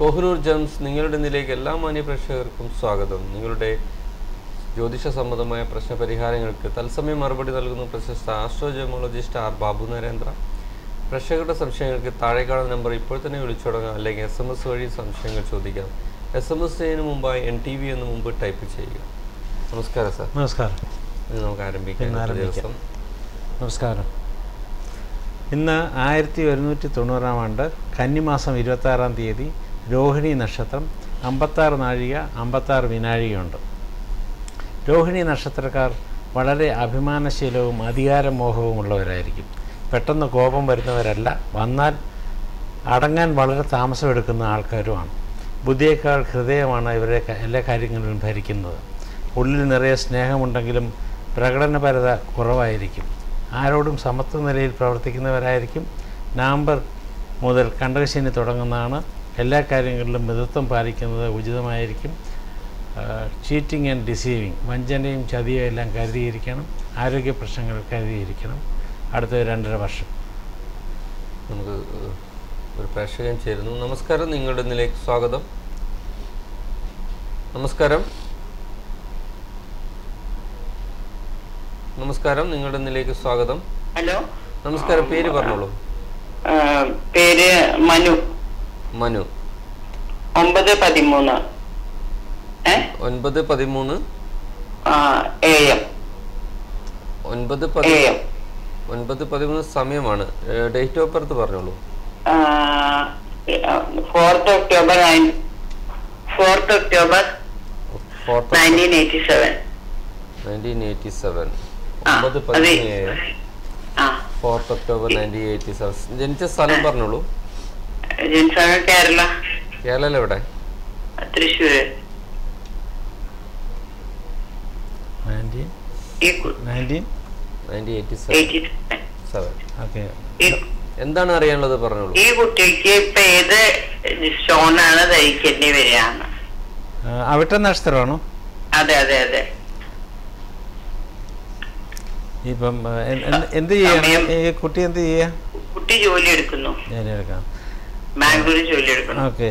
Kohinoor gems നിങ്ങളുടെ നിലയ്ക്ക് എല്ലാ മാന്യ പ്രേക്ഷകർക്കും സ്വാഗതം നിങ്ങളുടെ ജ്യോതിഷ സംബന്ധമായ പ്രശ്ന പരിഹാരങ്ങൾക്ക് തത്സമയം മറുപടി നൽകുന്ന പ്രശസ്ത ആസ്ട്രോജമോളജിസ്റ്റ് ആർ ബാബു നരേന്ദ്ര പ്രേക്ഷകരുടെ സംശയങ്ങൾക്ക് താഴെ കാണുന്ന നമ്പർ ഇപ്പോൾ തന്നെ വിളിച്ചു തുടങ്ങാം അല്ലെങ്കിൽ എസ് എം എസ് വഴി സംശയങ്ങൾ ചോദിക്കാം എസ് എം എസ് ചെയ്യുന്നതിന് മുമ്പായി എൻ ടി വി എന്ന് മുമ്പ് ടൈപ്പ് ചെയ്യുക നമസ്കാരം സാർ നമസ്കാരം ഇന്ന് നമുക്ക് ആരംഭിക്കാം ഇന്ന് ഇന്നത്തെ ആരംഭിക്കാം. ദിവസം നമസ്കാരം ഇന്ന് ആയിരത്തി ഒരുന്നൂറ്റി തൊണ്ണൂറാം ആണ്ട് കന്നിമാസം ഇരുപത്താറാം തീയതി രോഹിണി നക്ഷത്രം അമ്പത്താറ് നാഴിക അമ്പത്താറ് വിനാഴികയുണ്ട് രോഹിണി നക്ഷത്രക്കാർ വളരെ അഭിമാനശീലവും അധികാരമോഹവും ഉള്ളവരായിരിക്കും പെട്ടെന്ന് കോപം വരുന്നവരല്ല വന്നാൽ അടങ്ങാൻ വളരെ താമസമെടുക്കുന്ന ആൾക്കാരുമാണ് ബുദ്ധിയേക്കാൾ ഹൃദയമാണ് ഇവരെ ക- എല്ലാ കാര്യങ്ങളിലും ഭരിക്കുന്നത് ഉള്ളിൽ നിറയെ സ്നേഹമുണ്ടെങ്കിലും പ്രകടനപരത കുറവായിരിക്കും ആരോടും സമത്വ നിലയിൽ പ്രവർത്തിക്കുന്നവരായിരിക്കും നവംബർ മുതൽ കണ്ടകശനി തുടങ്ങുന്നതാണ് എല്ലാ കാര്യങ്ങളിലും മിതത്വം പാലിക്കുന്നത് ഉചിതമായിരിക്കും ചീറ്റിംഗ് ആൻഡ് ഡിസീവിങ് വഞ്ചനയും ചതിയും എല്ലാം കരുതിയിരിക്കണം ആരോഗ്യ പ്രശ്നങ്ങൾ കരുതിയിരിക്കണം അടുത്ത രണ്ടര വർഷം നമുക്ക് ഏഹ്, ഒരു പ്രേക്ഷകൻ ചേരുന്നു നമസ്കാരം നിങ്ങളുടെ നിലയ്ക്ക് സ്വാഗതം നമസ്കാരം നമസ്കാരം നിങ്ങളുടെ നിലയ്ക്ക് സ്വാഗതം ഹലോ നമസ്കാരം പേര് പറഞ്ഞോളൂ ആ, പേര് മനു മനു ഒമ്പത് പതിമൂന്ന് ഏ ഒൻപത് പതിമൂന്ന് എ എം ഒൻപത് എ പതി എം ഒൻപത് പതിമൂന്ന് സമയമാണ് ഡേറ്റ് ഓഫ് ബർത്ത് പറഞ്ഞോളൂ fourth October nine fourth October fourth nineteen eighty seven nineteen eighty seven ആ ഒമ്പത് അത് പതിമൂന്ന് ഏഴ് ആ fourth October nineteen eighty seven ജനിച്ച സ്ഥലം പറഞ്ഞോളൂ ജനിച്ചാണ് കേരള കേരള എവിടെ തൃശ്ശൂര് നയൻറ്റീൻ ഈ കു- nineteen nineteen eighty seven 87. Seven okay ഈ- എന്താണ് അറിയാനുള്ളത് പറഞ്ഞോളൂ ഈ കുട്ടിക്ക് ഇപ്പൊ ഏത് സ്റ്റോണാണ് ധരിക്കേണ്ടി വരികയാണ് അവിട്ട നക്ഷത്രമാണോ അതെ അതെ അതെ ഇപ്പം ആ, എ- എന്ത് എന്ത് ചെയ്യാം സമയം. ഈ കുട്ടി എന്ത് ചെയ്യാ കുട്ടി ജോലി എടുക്കുന്നു ഞാൻ എടുക്കാം ബാംഗ്ലൂരിൽ ജോലി എടുക്കുന്നു ഓക്കെ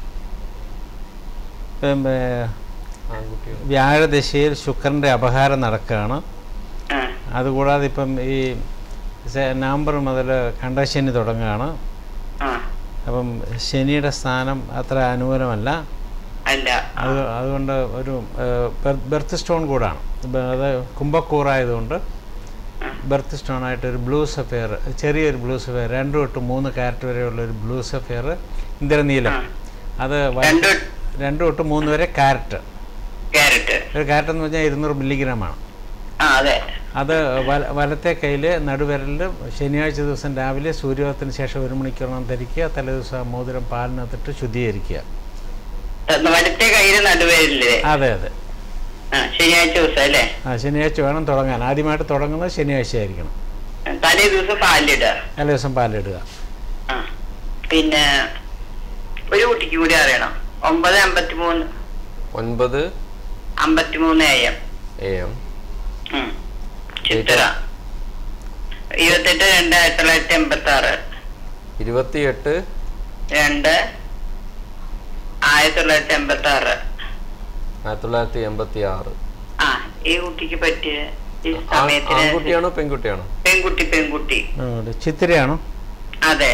ഇപ്പം ഏ, ആൺകുട്ടികൾ വ്യാഴദശയിൽ ശുക്രൻ്റെ അപഹാരം നടക്കുകയാണ് ആ, അതുകൂടാതെ ഇപ്പം ഈ സെ- നവംബർ മുതൽ കണ്ടശനി തുടങ്ങുകയാണ് ആ, അപ്പം ശനിയുടെ സ്ഥാനം അത്ര അനുകൂലമല്ല അല്ല അത് അതുകൊണ്ട് ഒരു ബെർത്ത് സ്റ്റോൺ കൂടാണ് ഇപ്പം അത് കുംഭക്കൂറായതുകൊണ്ട് ബെർത്ത് സ്റ്റോൺ ആയിട്ട് ഒരു ബ്ലൂ സഫയർ ചെറിയൊരു ബ്ലൂ സഫയർ രണ്ട് തൊട്ട് മൂന്ന് കാരറ്റ് വരെയുള്ള ഒരു ബ്ലൂ സഫയർ ഇന്ദ്രനീലം ആ. അത് വ- രണ്ട് രണ്ട് തൊട്ട് മൂന്ന് വരെ കാരറ്റ് ക്യാരറ്റ് ഒരു കാരറ്റ് എന്ന് പറഞ്ഞാൽ ഇരുന്നൂറ് മില്ലിഗ്രാമാണ് ആ അതെ അത് വല വലത്തെ കയ്യിൽ നടുവിരലിൽ ശനിയാഴ്ച ദിവസം രാവിലെ സൂര്യോദയത്തിന് ശേഷം ഒരു മണിക്കൂറോളം ധരിക്കുക തലേദിവസം മോതിരം പാലിനകത്തിട്ട് ശുദ്ധീകരിക്കുക ത- വലത്തെ കയ്യില് നടുവേരില്ലേ അതെ അതെ ആ ശനിയാഴ്ച ദിവസം അല്ലേ ആ ശനിയാഴ്ച വേണം തുടങ്ങാൻ ആദ്യമായിട്ട് തുടങ്ങുന്നത് ശനിയാഴ്ച ആയിരിക്കണം തലേ ദിവസം പാലിടുക തലേ ദിവസം പാലിടുക ആ പിന്നെ ഒരു കുട്ടിക്ക് കൂടി അറിയണം ഒമ്പത് അമ്പത്തി മൂന്ന് ഒൻപത് അമ്പത്തി മൂന്ന് A M A M Chitra ഇരുപത്തെട്ട് രണ്ട് ആയിരത്തി തൊള്ളായിരത്തി എൺപത്തി ആറ് ഇരുപത്തിയെട്ട് രണ്ട് ആയിരത്തി തൊള്ളായിരത്തി എൺപത്തി ആറ് ആയിരത്തി തൊള്ളായിരത്തി എൺപത്തി ആറ് ആ ഈ കുട്ടിക്ക് പറ്റിയ ഈ ആ- സമയത്തിന് ആൺകുട്ടിയാണോ പെൺകുട്ടിയാണോ പെൺകുട്ടി പെൺകുട്ടി അതുകൊണ്ട് ചിത്തിരയാണോ അതെ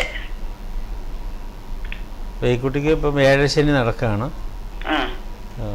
അപ്പോൾ ഈ കുട്ടിക്ക് ഇപ്പം ഏഴശനി നടക്കുകയാണ് ആ ആ.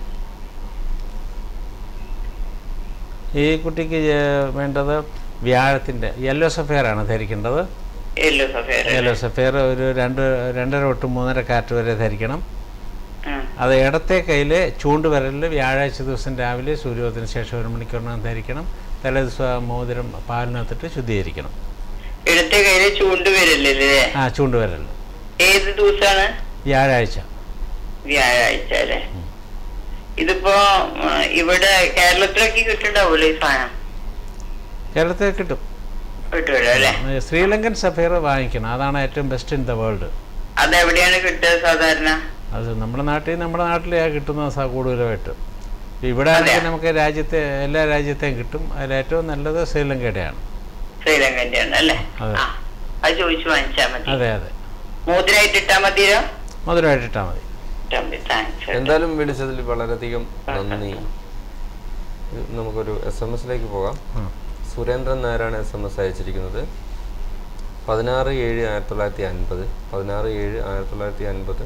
ഈ കുട്ടിക്ക് ഏ- വേണ്ടത് വ്യാഴത്തിൻ്റെ യെല്ലോ സഫയറാണ് ധരിക്കേണ്ടത് യെല്ലോ സഫയർ യെല്ലോ സഫയർ ഒരു രണ്ട് രണ്ടര തൊട്ട് മൂന്നര കാറ്റ് വരെ ധരിക്കണം ആ അത് ഇടത്തെ കയ്യിൽ ചൂണ്ടുവിരലിൽ വ്യാഴാഴ്ച ദിവസം രാവിലെ സൂര്യോദയത്തിന് ശേഷം ഒരു മണിക്കൂറിനകം ധരിക്കണം തലേ ദിവസം മോതിരം പാലിനകത്തിട്ട് ശുദ്ധീകരിക്കണം ഇടത്തെ കയ്യില് ചൂണ്ടുവരല്ലേ ആ ചൂണ്ടുവിരൽ ഏത് ദിവസാണ് വ്യാഴാഴ്ച വ്യാഴാഴ്ച അല്ലേ ഇതിപ്പോ ആ, ഇവിടെ കേരളത്തിലൊക്കെ കിട്ടുണ്ടാവൂല്ലോ ഈ സാധനം കേരളത്തിൽ കിട്ടും കിട്ടുമല്ലോ അല്ലേ ഏ, ശ്രീലങ്കൻ സഫയർ വാങ്ങിക്കണം അതാണ് ഏറ്റവും ബെസ്റ്റ് ഇൻ ദ വേൾഡ് അതെവിടെയാണ് കിട്ടുക സാധാരണ അത് നമ്മുടെ നാട്ടിൽ നമ്മുടെ നാട്ടിലെ കിട്ടുന്ന സ- കൂടുതലായിട്ട് ഇവിടെ ആണെങ്കിൽ അതെയോ? നമുക്ക് രാജ്യത്തെ എല്ലാ രാജ്യത്തെയും കിട്ടും അതിൽ ഏറ്റവും നല്ലത് ശ്രീലങ്കയുടെയാണ് ശ്രീലങ്കന്റെ ആണ് അല്ലേ അതെ. ആ അത് ചോദിച്ചു വാങ്ങിച്ചാ മതി അതെ അതെ മോതിരായിട്ട് ഇട്ടാ മതിയോ മധുരമായിട്ടിട്ടാൽ മതി താങ്ക്സ് എന്തായാലും വിളിച്ചതിൽ വളരെയധികം നന്ദി ഇത് നമുക്കൊരു എസ് എം എസിലേക്ക് പോകാം ആ. സുരേന്ദ്രൻ നായരാണ് എസ് എം എസ് അയച്ചിരിക്കുന്നത് പതിനാറ് ഏഴ് ആയിരത്തി തൊള്ളായിരത്തി അൻപത് പതിനാറ് ഏഴ് ആയിരത്തി തൊള്ളായിരത്തി അൻപത്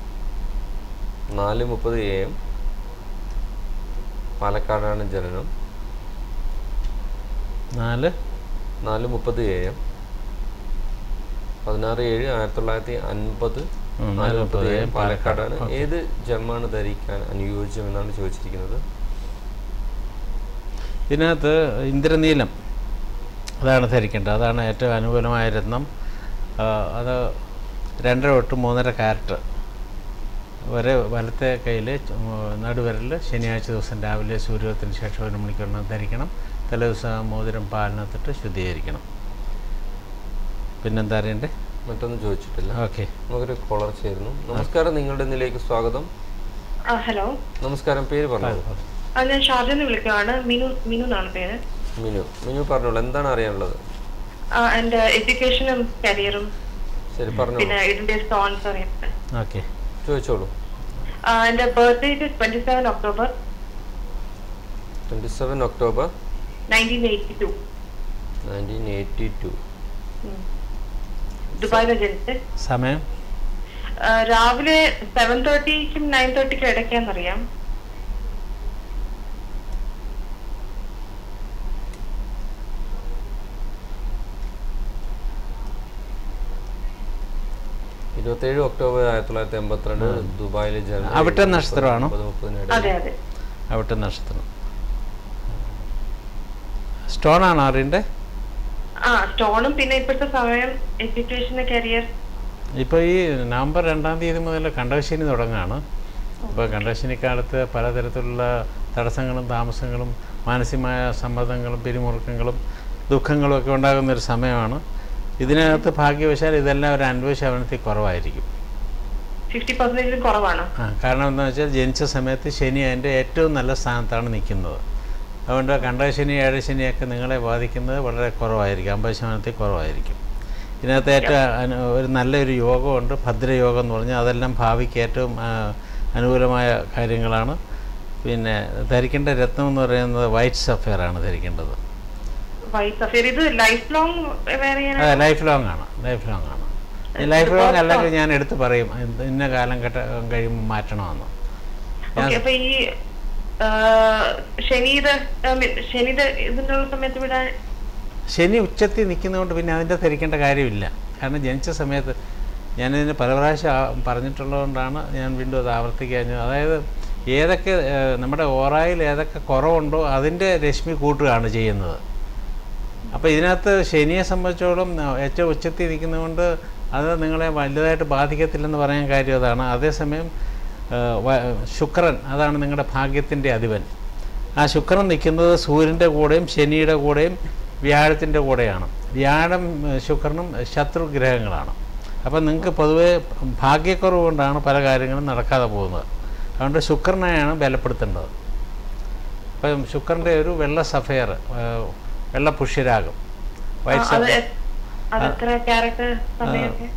നാല് മുപ്പത് എ എം പാലക്കാടാണ് ജനനം നാല് നാല് മുപ്പത് എ എം പതിനാറ് ഏഴ് ആയിരത്തി തൊള്ളായിരത്തി അൻപത് ഉം, നാല് മുപ്പത് എ എം AM പാലക്കാടാണ് പാലക്കാട്. ഏത് ജമ്മാണ് ധരിക്കാൻ അനുയോജ്യമെന്നാണ് ചോദിച്ചിരിക്കുന്നത് ഇതിനകത്ത് ഇന്ദ്രനീലം അതാണ് ധരിക്കേണ്ടത് അതാണ് ഏറ്റവും അനുകൂലമായ രത്നം ആ, അത് രണ്ടര തൊട്ട് മൂന്നര കാരറ്റ് വരെ വലത്തെ കയ്യിൽ നടുവിരൽ ശനിയാഴ്ച ദിവസം രാവിലെ സൂര്യോദയത്തിന് ശേഷം ഒരു മണിക്കൂറിന് ധരിക്കണം തലേദിവസം മോതിരം പാലിനകത്തിട്ട് ശുദ്ധീകരിക്കണം പിന്നെന്താ അറിയണ്ടേ മറ്റൊന്നും ചോദിച്ചിട്ടില്ല ഓക്കെ നമുക്കൊരു കോളർ ചേരുന്നു നമസ്കാരം നിങ്ങളുടെ ഇതിലേക്ക് സ്വാഗതം ആ ഹലോ നമസ്കാരം പേര് പറഞ്ഞോളൂ ആ ഞാൻ ഷാർജന്ന് വിളിക്കുകയാണ് മിനു മിനു എന്നാണ് പേര് മിനു മിനു പറഞ്ഞോളൂ എന്താണ് അറിയാനുള്ളത് ആ എൻ്റെ എഡ്യൂക്കേഷനും കരിയറും ശരി പറഞ്ഞോളൂ പിന്നെ ഇതിന്റെ സ്റ്റോൺസ് അറിയാം ഓക്കെ ചോദിച്ചോളൂ ആ, എൻ്റെ birthday twenty seven October twenty seven October nineteen eighty two nineteen eighty two ദുബായിലെ ജനിച്ച് സമയം ആ, രാവിലെ സെവൻ തേർട്ടിക്കും നയൻ തേർട്ടിക്കും ഇടയ്ക്കാന്നറിയാം ഇരുപത്തേഴ് ഒക്ടോബർ ആയിരത്തി തൊള്ളായിരത്തി എൺപത്തിരണ്ട് ദുബായിലെ ജനനം അവിട്ട നക്ഷത്രമാണോ? മുപ്പത് മുപ്പതിനിടയിൽ. അതെ അതെ അവിട്ട നക്ഷത്രം സ്റ്റോണാണോ അറിയണ്ടേ ആ സ്റ്റോണും പിന്നെ ഇപ്പോഴത്തെ സമയം എഡ്യൂക്കേഷൻ കരിയർ ഇപ്പോൾ ഈ നവംബർ രണ്ടാം തീയതി മുതൽ കണ്ടകശനി തുടങ്ങുകയാണ് അപ്പോൾ കണ്ടകശനി കാലത്ത് പലതരത്തിലുള്ള തടസ്സങ്ങളും താമസങ്ങളും മാനസികമായ സമ്മർദ്ദങ്ങളും പിരിമുറുക്കങ്ങളും ദുഃഖങ്ങളും ഒക്കെ ഉണ്ടാകുന്ന ഒരു സമയമാണ് ഇതിനകത്ത് ഭാഗ്യവശാൽ ഇതെല്ലാം ഒരു അൻപത് ശതമാനത്തിൽ കുറവായിരിക്കും ഫിഫ്റ്റി പെർസെന്റേജിലും കുറവാണ് ആ കാരണം എന്താണെന്ന് വെച്ചാൽ ജനിച്ച സമയത്ത് ശനി അതിൻ്റെ ഏറ്റവും നല്ല സ്ഥാനത്താണ് നിൽക്കുന്നത് അതുകൊണ്ട് കണ്ടശനി ഏഴശനിയൊക്കെ നിങ്ങളെ ബാധിക്കുന്നത് വളരെ കുറവായിരിക്കും അമ്പത് ശതമാനത്തിൽ കുറവായിരിക്കും ഇതിനകത്ത് ഏറ്റവും അനു- ഒരു നല്ലൊരു യോഗമുണ്ട് ഭദ്രയോഗം എന്ന് പറഞ്ഞാൽ അതെല്ലാം ഭാവിക്ക് ഏറ്റവും ആ, അനുകൂലമായ കാര്യങ്ങളാണ് പിന്നെ ധരിക്കേണ്ട രത്നം എന്ന് പറയുന്നത് വൈറ്റ് സഫയർ ആണ് ധരിക്കേണ്ടത് വൈറ്റ് സഫീർ ഇത് ലൈഫ് ലോങ് വേറെ അതെ ലൈഫ് ലോങ് ആണ് ലൈഫ് ലോങ് ആണ് ഈ ലൈഫ് ലോങ് അല്ലെങ്കിൽ ഞാൻ എടുത്ത് പറയും ഇത് ഇന്ന കാലം ഘട്ട കഴിയുമ്പോൾ മാറ്റണമെന്ന് ഓക്കെ അപ്പൊ ഈ ആ, ശനിയുടെ I mean, ശനിയുടെ ഇതിനുള്ള സമയത്ത് വിടാൻ ശനി ഉച്ചത്തിൽ നിൽക്കുന്നതുകൊണ്ട് പിന്നെ അതിൻ്റെ ധരിക്കേണ്ട കാര്യമില്ല കാരണം ജനിച്ച സമയത്ത് ഞാനിതിന് പല പ്രാവശ്യം ആ- പറഞ്ഞിട്ടുള്ളതുകൊണ്ടാണ് ഞാൻ വീണ്ടും അത് ആവർത്തിക്കാൻ അതായത് ഏതൊക്കെ ഏഹ്, നമ്മുടെ ഓറായിൽ ഏതൊക്കെ കുറവുണ്ടോ അതിൻ്റെ രശ്മി കൂട്ടുകയാണ് ചെയ്യുന്നത് അപ്പോൾ ഇതിനകത്ത് ശനിയെ സംബന്ധിച്ചോളം ആ, ഏറ്റവും ഉച്ചത്തിൽ നിൽക്കുന്നതുകൊണ്ട് അത് നിങ്ങളെ വലുതായിട്ട് ബാധിക്കത്തില്ലെന്ന് പറയാൻ കാര്യം അതാണ് അതേസമയം ആ, വ- ശുക്രൻ അതാണ് നിങ്ങളുടെ ഭാഗ്യത്തിൻ്റെ അധിപൻ ആ ശുക്രൻ നിൽക്കുന്നത് സൂര്യൻ്റെ കൂടെയും ശനിയുടെ കൂടെയും വ്യാഴത്തിൻ്റെ കൂടെയാണ് വ്യാഴം ഏ, ശുക്രനും ശത്രുഗ്രഹങ്ങളാണ് അപ്പം നിങ്ങൾക്ക് പൊതുവേ ഭാഗ്യക്കുറവ് കൊണ്ടാണ് പല കാര്യങ്ങളും നടക്കാതെ പോകുന്നത് അതുകൊണ്ട് ശുക്രനെയാണ് ബലപ്പെടുത്തേണ്ടത് അപ്പം ശുക്രൻ്റെ ഒരു വെള്ള സഫയർ വെള്ള പുഷ്യരാഗം വൈറ്റ് അത് സഫയർ എ- അത് എത്ര ക്യാരറ്റ് സമയമൊക്കെ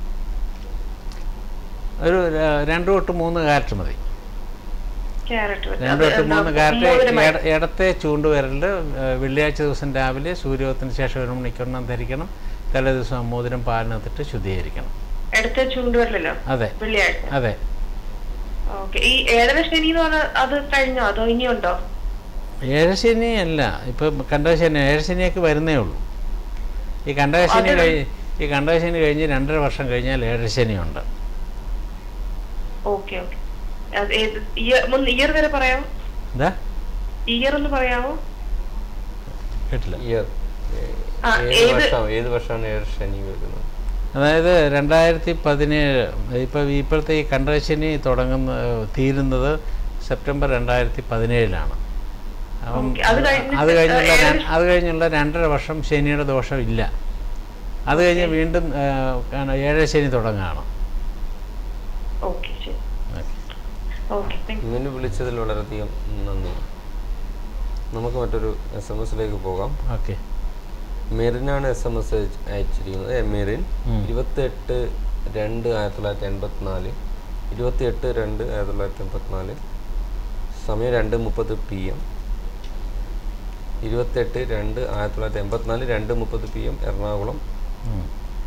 ഒരു ര- രണ്ട് തൊട്ട് മൂന്ന് കാരറ്റ് മതി ക്യാരറ്റ് രണ്ട് തൊട്ട് മൂന്ന് കാരറ്റ് ഇടത്തെ ചൂണ്ടുവിരലിൽ വെള്ളിയാഴ്ച ദിവസം രാവിലെ സൂര്യോദയത്തിന് ശേഷം ഒരു മണിക്കൂറിനം ധരിക്കണം തലേ ദിവസം മോതിരം പാലിനകത്തിട്ട് ശുദ്ധീകരിക്കണം എടുത്ത ചൂണ്ടുവരലല്ലോ അതെ വെള്ളിയാഴ്ച അതെ ഓക്കെ ഈ ഏഴര ശനി എന്ന് പറഞ്ഞാൽ അത് കഴിഞ്ഞോ അതോ ഇനിയുണ്ടോ ഏഴശനി അല്ല ഇപ്പം കണ്ടകശനി ഏഴശനിയൊക്കെ വരുന്നേ ഉള്ളൂ ഈ കണ്ടകശനി അത് കഴിഞ്ഞ് ഈ കണ്ടകശനി കഴിഞ്ഞ് രണ്ടര വർഷം കഴിഞ്ഞാൽ ഏഴശനിയുണ്ട് ഓക്കെ ഓക്കെ ഇയർ വരെ പറയാമോ എന്താ ഇയർ എന്ന് പറയാമോ കേട്ടില്ല ഇയർ ആ, ഏത് ഏത്- വർഷം ഏത് വർഷമാണ് ഏഴ് ശനി വരുന്നത് അതായത് രണ്ടായിരത്തി പതിനേഴ് ഇപ്പോൾ ഇപ്പോഴത്തെ ഈ കണ്ടശനി തുടങ്ങുന്ന തീരുന്നത് സെപ്റ്റംബർ രണ്ടായിരത്തി പതിനേഴിലാണ് അപ്പം ഓക്കേ, അത് കഴിഞ്ഞിട്ട് അത് കഴിഞ്ഞുള്ള ഏഴ് ര- അത് കഴിഞ്ഞുള്ള രണ്ടര വർഷം ശനിയുടെ ദോഷം ഇല്ല അത് കഴിഞ്ഞ് വീണ്ടും ആ, കാണ് ഏഴര ശനി തുടങ്ങുകയാണ് ഓക്കെ ശരി ഓക്കെ താങ്ക് ഇങ്ങനെ വിളിച്ചതിൽ വളരെയധികം നന്ദി നമുക്ക് മറ്റൊരു എസ് എം എസിലേക്ക് പോകാം ഓക്കെ മെറിനാണ് എസ് എം എസ് അയച്ചിരിക്കുന്നത് എ, മെറിൻ ഉം. ഇരുപത്തെട്ട് രണ്ട് ആയിരത്തി തൊള്ളായിരത്തി എൺപത്തിനാല് ഇരുപത്തി എട്ട് രണ്ട് ആയിരത്തി തൊള്ളായിരത്തി എൺപത്തിനാല് സമയം രണ്ട് മുപ്പത് പി എം ഇരുപത്തെട്ട് രണ്ട് ആയിരത്തി തൊള്ളായിരത്തി എൺപത്തിനാല് രണ്ട് മുപ്പത് പി എം എറണാകുളം ഉം.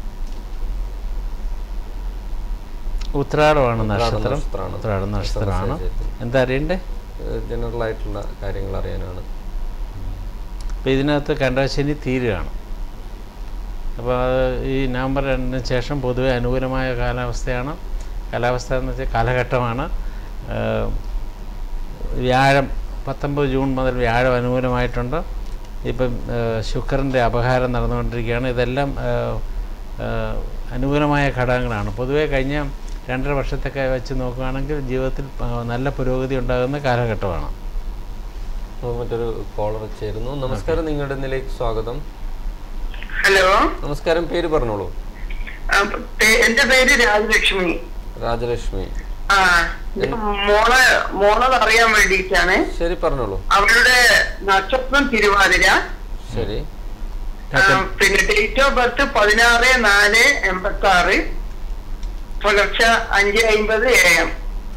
ഉത്രാടമാണ് ഉത്രാടം നക്ഷത്രം നക്ഷത്രമാണ്. ഉത്രാടം നക്ഷത്രമാണ് സംശയത്തിൽ. എന്താ അറിയണ്ടേ ജനറൽ ആയിട്ടുള്ള കാര്യങ്ങൾ അറിയാനാണ് അപ്പോൾ ഇതിനകത്ത് കണ്ടശനി തീരുകയാണ് അപ്പോൾ അത് ഈ നവംബർ രണ്ടിന് ശേഷം പൊതുവെ അനുകൂലമായ കാലാവസ്ഥയാണ് കാലാവസ്ഥ എന്ന് വെച്ചാൽ കാലഘട്ടമാണ് ഏഹ് വ്യാഴം പത്തൊമ്പത് ജൂൺ മുതൽ വ്യാഴം അനുകൂലമായിട്ടുണ്ട് ഇപ്പം ഏഹ് ശുക്രൻ്റെ അപഹാരം നടന്നുകൊണ്ടിരിക്കുകയാണ് ഇതെല്ലാം ഏഹ് ഏഹ് അനുകൂലമായ ഘടകങ്ങളാണ് പൊതുവേ കഴിഞ്ഞ രണ്ടര വർഷത്തൊക്കെ വെച്ച് നോക്കുകയാണെങ്കിൽ ജീവിതത്തിൽ ഏഹ് നല്ല പുരോഗതി ഉണ്ടാകുന്ന കാലഘട്ടമാണ് അപ്പോൾ മറ്റൊരു കോളർ ചേരുന്നു നമസ്കാരം നിങ്ങളുടെ നിലയ്ക്ക് സ്വാഗതം ഹലോ നമസ്കാരം പേര് പറഞ്ഞോളൂ ആ, പേ- എന്റെ പേര് രാജലക്ഷ്മി രാജലക്ഷ്മി ആ ഞാൻ മോളെ മോളത് അറിയാൻ വേണ്ടിയിട്ടാണ് ശരി പറഞ്ഞോളൂ അവളുടെ നക്ഷത്രം തിരുവാതിര ശരി ആ, പിന്നെ ഡേറ്റ് ഓഫ് ബർത്ത് പതിനാറ് നാല് എൺപത്തി ആറ് പുലർച്ചെ അഞ്ച് അമ്പത് എ എം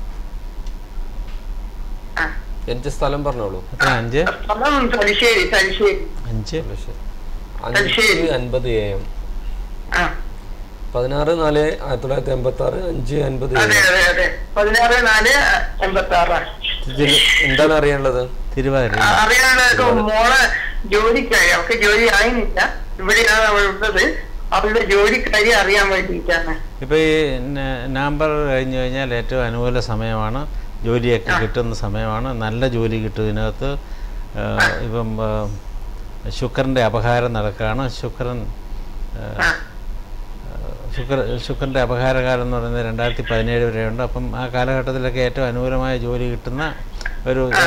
എൻ്റെ സ്ഥലം പറഞ്ഞോളൂ എത്ര അഞ്ച് സ്ഥലം തലശ്ശേരി തലശ്ശേരി അഞ്ച് ശരി. ശരി. അഞ്ച് അൻപത് എ എം ആ പതിനാറ് നാല് ആയിരത്തി തൊള്ളായിരത്തി എൺപത്തി ആറ് അഞ്ച് അൻപത് അതെ അതെ അതെ പതിനാറ് നാല് എൺപത്തി ആറാണ് ഇതിൽ എന്താണ് അറിയാനുള്ളത് തിരുവാതിര അറിയാനുള്ള മോളെ ജോലിക്കാരി അവൾക്ക് ജോലി ആയിരുന്നില്ല ഇവിടെയാണ് അവൾ ഉള്ളത് അവളുടെ ജോലിക്കാരി അറിയാൻ വേണ്ടിയിട്ടാണ് ഇപ്പോൾ ഈ ന- നവംബർ കഴിഞ്ഞ് കഴിഞ്ഞാൽ ഏറ്റവും അനുകൂല സമയമാണ് ജോലിയൊക്കെ കിട്ടുന്ന സമയമാണ് നല്ല ജോലി കിട്ടും ഇതിനകത്ത് ആ, ഇപ്പം ആ, ശുക്രൻ്റെ അപഹാരം നടക്കുകയാണ് ശുക്രൻ ആ, ആ ശുക്ര ശുക്രൻ്റെ അപഹാരകാലം എന്ന് പറയുന്നത് രണ്ടായിരത്തി പതിനേഴ് വരെയുണ്ട് അപ്പം ആ കാലഘട്ടത്തിലൊക്കെ ഏറ്റവും അനുകൂലമായ ജോലി കിട്ടുന്ന ഒരു ആ,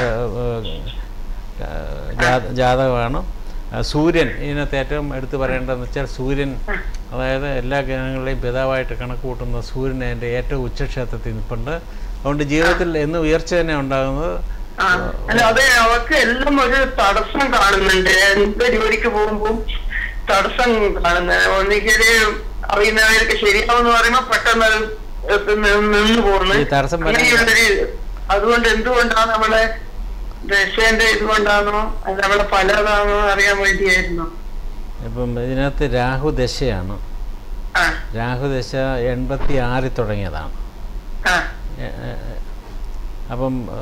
ആ, ജാത- ജാതകമാണ് ആ, സൂര്യൻ ഇതിനകത്ത് ഏറ്റവും എടുത്തു പറയേണ്ടതെന്ന് വെച്ചാൽ സൂര്യൻ അതായത് എല്ലാ ഗ്രഹങ്ങളുടെയും പിതാവായിട്ട് കണക്ക് കൂട്ടുന്ന സൂര്യൻ അതിൻ്റെ ഏറ്റവും ഉച്ചക്ഷേത്രത്തിൽ നിൽപ്പുണ്ട് അതുകൊണ്ട് ജീവിതത്തിൽ എന്ന് ഉയർച്ച തന്നെ ഉണ്ടാകുന്നത് ആ അല്ല അതെ അവൾക്ക് എല്ലാം ഒരു തടസ്സം കാണുന്നുണ്ട് എന്ത് ജോലിക്ക് പോകുമ്പോൾ തടസ്സം കാണുന്നത് ഒന്നിക്കല് അറിയുന്നവർക്ക് ശരിയാവെന്ന് പറയുമ്പോ പെട്ടെന്ന് അത് ഇത് നി- നിന്ന് പോകുന്നു ഈ തടസ്സം വരാൻ- അങ്ങനെയുള്ളൊരു അതുകൊണ്ട് എന്തുകൊണ്ടാണ് നമ്മളെ ദശേന്റെ ഇതുകൊണ്ടാണോ അത് നമ്മളെ പലതാണോ അറിയാൻ വേണ്ടിയായിരുന്നു ഇപ്പം ഇതിനകത്ത് രാഹു ദശയാണ് ആ രാഹു ദശ എൺപത്തി ആറിൽ തുടങ്ങിയതാണ് ആ ഏ, ഏ, ഏ. അപ്പം ഏ,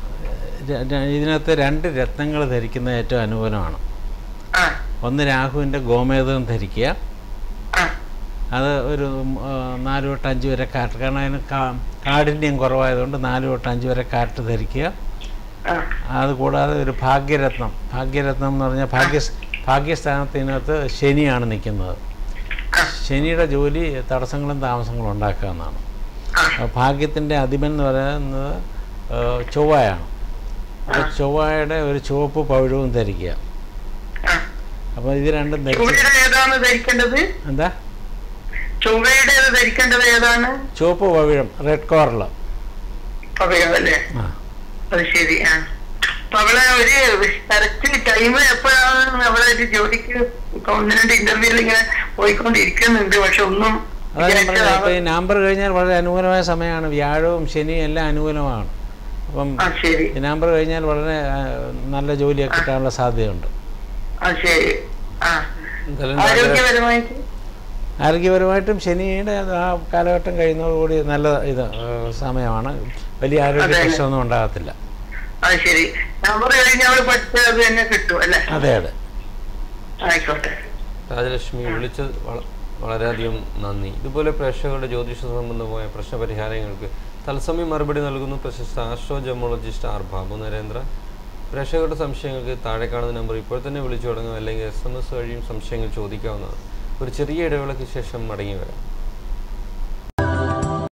ര- ര- ഇതിനകത്ത് രണ്ട് രത്നങ്ങൾ ധരിക്കുന്നത് ഏറ്റവും അനുകൂലമാണ് ആ ഒന്ന് രാഹുവിൻ്റെ ഗോമേതകം ധരിക്കുക ആ അത് ഒരു ഉം, ആ, നാല് തൊട്ട് അഞ്ച് വരെ കാറ്റ് കാരണം അതിന് കാ- കാഠിന്യം കുറവായതുകൊണ്ട് നാല് തൊട്ട് അഞ്ച് വരെ കാറ്റ് ധരിക്കുക ആ അത് കൂടാതെ ഒരു ഭാഗ്യരത്നം ഭാഗ്യരത്നം എന്ന് പറഞ്ഞാൽ ഭാഗ്യ ഭാഗ്യസ്ഥാനത്ത് ഇതിനകത്ത് ശനിയാണ് നിൽക്കുന്നത് ശനിയുടെ ജോലി തടസ്സങ്ങളും താമസങ്ങളും ഉണ്ടാക്കുക എന്നാണ് ആ ഭാഗ്യത്തിൻ്റെ അധിപൻ എന്ന് പറയുന്നത് ആ, ചൊവ്വയാണ് അപ്പോൾ ചൊവ്വയുടെ ഒരു ചുവപ്പ് പവിഴവും ധരിക്കുക ആ അപ്പോൾ ഇത് രണ്ടും ധരിച്ച് ചൊവ്വയുടെ ഏതാണ് ധരിക്കേണ്ടത് എന്താ ചൊവ്വയുടെ ധരിക്കേണ്ടത് ഏതാണ് ചുവപ്പ് പവിഴം റെഡ് കോറൽ പറയാമല്ലേ ആ അത് ശരി ആ അപ്പൊ അവളെ ഒരു കറക്റ്റ് ടൈം എപ്പോഴാണ് അവളെ ഒരു ജോലിക്ക് ഇപ്പൊ ഒന്ന് രണ്ട് ഇന്റർവ്യൂവിൽ ഇങ്ങനെ പോയിക്കൊണ്ടിരിക്കുന്നുണ്ട് പക്ഷെ ഒന്നും അതായത് ഞാൻ പറഞ്ഞത് ഇപ്പോൾ ഈ വിചാരിച്ചതാവ- നവംബർ കഴിഞ്ഞാൽ വളരെ അനുകൂലമായ സമയമാണ് വ്യാഴവും ശനിയും എല്ലാം അനുകൂലമാണ് അപ്പം ആ ശരി ഈ നവംബർ കഴിഞ്ഞാൽ വളരെ ആ, നല്ല ജോലിയൊക്കെ കിട്ടാനുള്ള സാധ്യതയുണ്ട് ആ ശരി ആ എന്തായാലും രാജ- ആരോഗ്യപരമായിട്ട് ആരോഗ്യപരമായിട്ടും ശനിയുടെ ആ കാലഘട്ടം കഴിയുന്നതോടുകൂടി നല്ല ഇത് ആ, സമയമാണ് വലിയ ആരോഗ്യ അതെ. പ്രശ്നമൊന്നും ഉണ്ടാകത്തില്ല അത് ശരി നമ്പർ കഴിഞ്ഞ് അവള് പഠിച്ചത് അത് തന്നെ കിട്ടും അല്ലേ അതെ അതെ ആയിക്കോട്ടെ രാജലക്ഷ്മി വിളിച്ചത് വള- വളരെയധികം നന്ദി ഇതുപോലെ പ്രേക്ഷകരുടെ ജ്യോതിഷ സംബന്ധമായ പ്രശ്നപരിഹാരങ്ങൾക്ക് തത്സമയം മറുപടി നൽകുന്നു പ്രശസ്ത astro gemologist R Babu Narendra പ്രേക്ഷകരുടെ സംശയങ്ങൾക്ക് താഴെ കാണുന്ന നമ്പർ ഇപ്പോൾ തന്നെ വിളിച്ചു തുടങ്ങും അല്ലെങ്കിൽ എസ് എം എസ് വഴിയും സംശയങ്ങൾ ചോദിക്കാവുന്നതാണ് ഒരു ചെറിയ ഇടവേളയ്ക്ക് ശേഷം മടങ്ങി വരാം